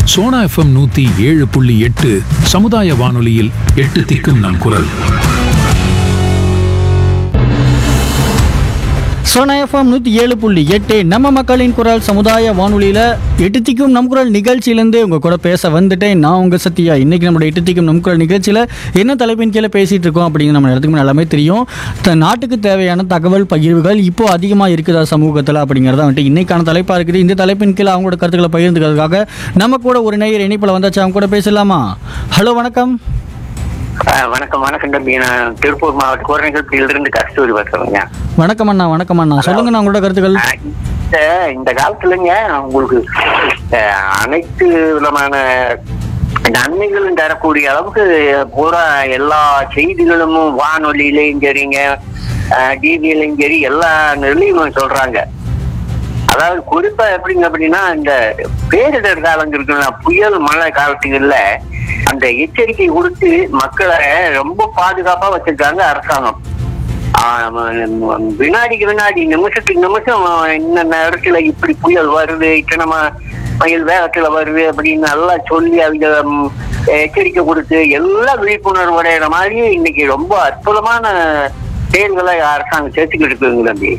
Sona FM நூத்தி ஏழு புள்ளி எட்டு சமுதாய வானொலியில் எட்டு திக்கும் நம் குரல் சோனா எஃப்எம் நூற்றி ஏழு புள்ளி எட்டு நம்ம மக்களின் குரல் சமுதாய வானொலியில் எட்டு திக்கும் நம் குரல் நிகழ்ச்சியிலேருந்து உங்கள் கூட பேச வந்துட்டேன் நான் உங்கள் சத்யா இன்றைக்கி நம்மளோட எட்டு திக்கும் நம் குரல் நிகழ்ச்சியில் என்ன தலைப்பின் கீழே பேசிகிட்டு இருக்கோம் அப்படிங்கிற நம்ம எல்லாத்துக்குமே நல்லாமே தெரியும் த- நாட்டுக்கு தேவையான தகவல் பகிர்வுகள் இப்போ அதிகமாக இருக்குதா சமூகத்தில் அப்படிங்கிறத வந்துட்டு இன்னைக்கான தலைப்பாக இருக்குது இந்த தலைப்பின் கீழே அவங்களோட கருத்துக்களை பகிர்ந்துக்கிறதுக்காக நம்ம கூட ஒரு நேயர் இணைப்பில் வந்தாச்சு அவங்க கூட பேசலாமா ஹலோ வணக்கம் ஆ, வணக்கம் வணக்கம் தம்பி நான் திருப்பூர் மாவட்ட கோரணிகள் இருந்து கஸ்தூரி பேசுறேங்க வணக்கம் அண்ணா வணக்கம் அண்ணா சொல்லுங்கண்ணா உங்களோட கருத்துக்கள் ஆ, இந்த இந்த காலத்துலங்க உங்களுக்கு ஆ, அனைத்து விதமான நன்மைகளும் தரக்கூடிய அளவுக்கு பூரா எல்லா செய்திகளும் வானொலியிலையும் சரிங்க டிவிலையும் சரி எல்லா நிலையும் சொல்றாங்க அதாவது குறிப்பா எப்படிங்க அப்படின்னா இந்த பேரிடர் காலங்கள் இருக்குல்ல புயல் மழை காலத்துகள்ல அந்த எச்சரிக்கை கொடுத்து மக்களை ரொம்ப பாதுகாப்பா வச்சிருக்காங்க அரசாங்கம் ஆமா, வினாடிக்கு வினாடி நிமிஷத்துக்கு நிமிஷம் இந்த நேரத்துல இப்படி புயல் வருது இத்தனை ம- மைல் வேகத்துல வருது அப்படின்னு எல்லாம் சொல்லி அவங்க ம், எச்சரிக்கை கொடுத்து எல்லாம் விழிப்புணர்வு அடைகிற மாதிரி இன்னைக்கு ரொம்ப அற்புதமான செயல்களை அரசாங்கம் சேர்த்துக்கிட்டு இருக்குங்க தம்பி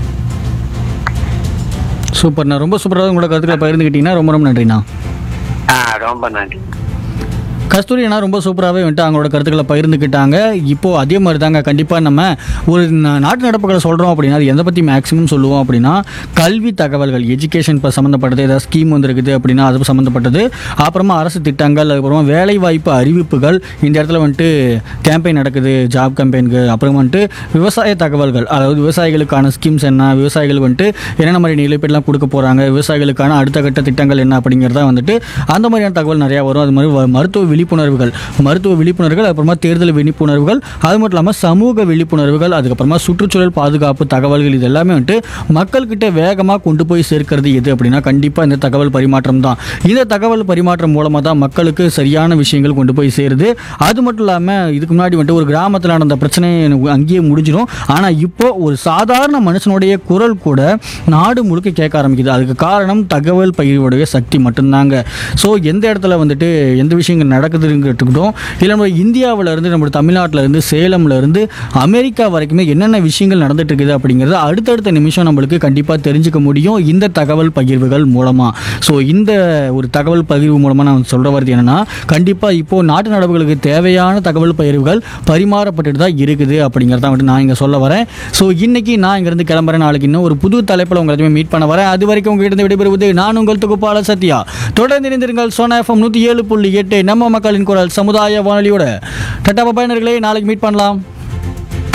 சூப்பர்ண்ணா ரொம்ப சூப்பராக உங்களோட கருத்துக்களை பகிர்ந்துக்கிட்டீங்கன்னா ரொம்ப ரொம்ப நன்றிண்ணா ஆ ரொம்ப நன்றி கஸ்தூரி அண்ணா ரொம்ப சூப்பராகவே வந்துட்டு அவங்களோட கருத்துக்களை பகிர்ந்துக்கிட்டாங்க இப்போது அதே மாதிரி தாங்க கண்டிப்பாக நம்ம ஒரு நா- நாட்டு நடப்புகளை சொல்கிறோம் அப்படின்னா அது எதை பற்றி மேக்ஸிமம் சொல்லுவோம் அப்படின்னா கல்வி தகவல்கள் எஜுகேஷன் இப்போ சம்மந்தப்பட்டது ஏதாவது ஸ்கீம் வந்துருக்குது அப்படின்னா அது சம்மந்தப்பட்டது அப்புறமா அரசு திட்டங்கள் அதுக்கப்புறமா வேலைவாய்ப்பு அறிவிப்புகள் இந்த இடத்துல வந்துட்டு கேம்பெயின் நடக்குது ஜாப் கேம்பெயினுக்கு அப்புறம் வந்துட்டு விவசாய தகவல்கள் அதாவது விவசாயிகளுக்கான ஸ்கீம்ஸ் என்ன விவசாயிகள் வந்துட்டு என்னென்ன மாதிரி நிலைப்பெல்லாம் கொடுக்க போகிறாங்க விவசாயிகளுக்கான அடுத்த கட்ட திட்டங்கள் என்ன அப்படிங்கிறத வந்துட்டு அந்த மாதிரியான தகவல் நிறையா வரும் அது மாதிரி வ- மருத்துவ விழிப்புணர்வுகள் மருத்துவ விழிப்புணர்வுகள் அப்புறமா தேர்தல் விழிப்புணர்வுகள் அது மட்டும் இல்லாமல் சமூக விழிப்புணர்வுகள் அதுக்கப்புறமா சுற்றுச்சூழல் பாதுகாப்பு தகவல்கள் இது எல்லாமே வந்துட்டு மக்கள்கிட்ட வேகமாக கொண்டு போய் சேர்க்கிறது எது அப்படின்னா கண்டிப்பாக இந்த தகவல் பரிமாற்றம் தான் இந்த தகவல் பரிமாற்றம் மூலமாக தான் மக்களுக்கு சரியான விஷயங்கள் கொண்டு போய் சேருது அது மட்டும் இல்லாமல் இதுக்கு முன்னாடி வந்துட்டு ஒரு கிராமத்தில் நடந்த பிரச்சனை எனக்கு அங்கேயே முடிஞ்சிடும் ஆனால் இப்போ ஒரு சாதாரண மனுஷனுடைய குரல் கூட நாடு முழுக்க கேட்க ஆரம்பிக்குது அதுக்கு காரணம் தகவல் பகிர்வுடைய சக்தி மட்டும்தாங்க ஸோ எந்த இடத்துல வந்துட்டு எந்த விஷயங்கள் நடக்குதுங்கிறதுக்கிட்டும் இல்லை நம்ம இந்தியாவில் இருந்து நம்ம தமிழ்நாட்டில் இருந்து சேலம்ல இருந்து அமெரிக்கா வரைக்குமே என்னென்ன விஷயங்கள் நடந்துட்டு இருக்குது அப்படிங்கிறத அடுத்தடுத்த நிமிஷம் நம்மளுக்கு கண்டிப்பாக தெரிஞ்சுக்க முடியும் இந்த தகவல் பகிர்வுகள் மூலமாக ஸோ இந்த ஒரு தகவல் பகிர்வு மூலமாக நான் சொல்கிற வரது என்னன்னா கண்டிப்பாக இப்போ நாட்டு நடப்புகளுக்கு தேவையான தகவல் பகிர்வுகள் பரிமாறப்பட்டுட்டு தான் இருக்குது அப்படிங்கிறத வந்துட்டு நான் இங்கே சொல்ல வரேன் ஸோ இன்னைக்கு நான் இங்கேருந்து கிளம்புறேன் நாளைக்கு இன்னும் ஒரு புது தலைப்பில் உங்களை எல்லாத்தையுமே மீட் பண்ண வரேன் அது வரைக்கும் உங்ககிட்ட விடைபெறுவது நான் உங்கள் தொகுப்பாளர் சத்யா தொடர்ந்து இணைந்திருங்கள் சோனா எஃப்எம் நூற்றி ஏழு புள்ளி எட்டு நம்ம மக்களின் குரல் சமுதாய வானொலியோட டட்டா பயனர்களே நாளைக்கு மீட் பண்ணலாம்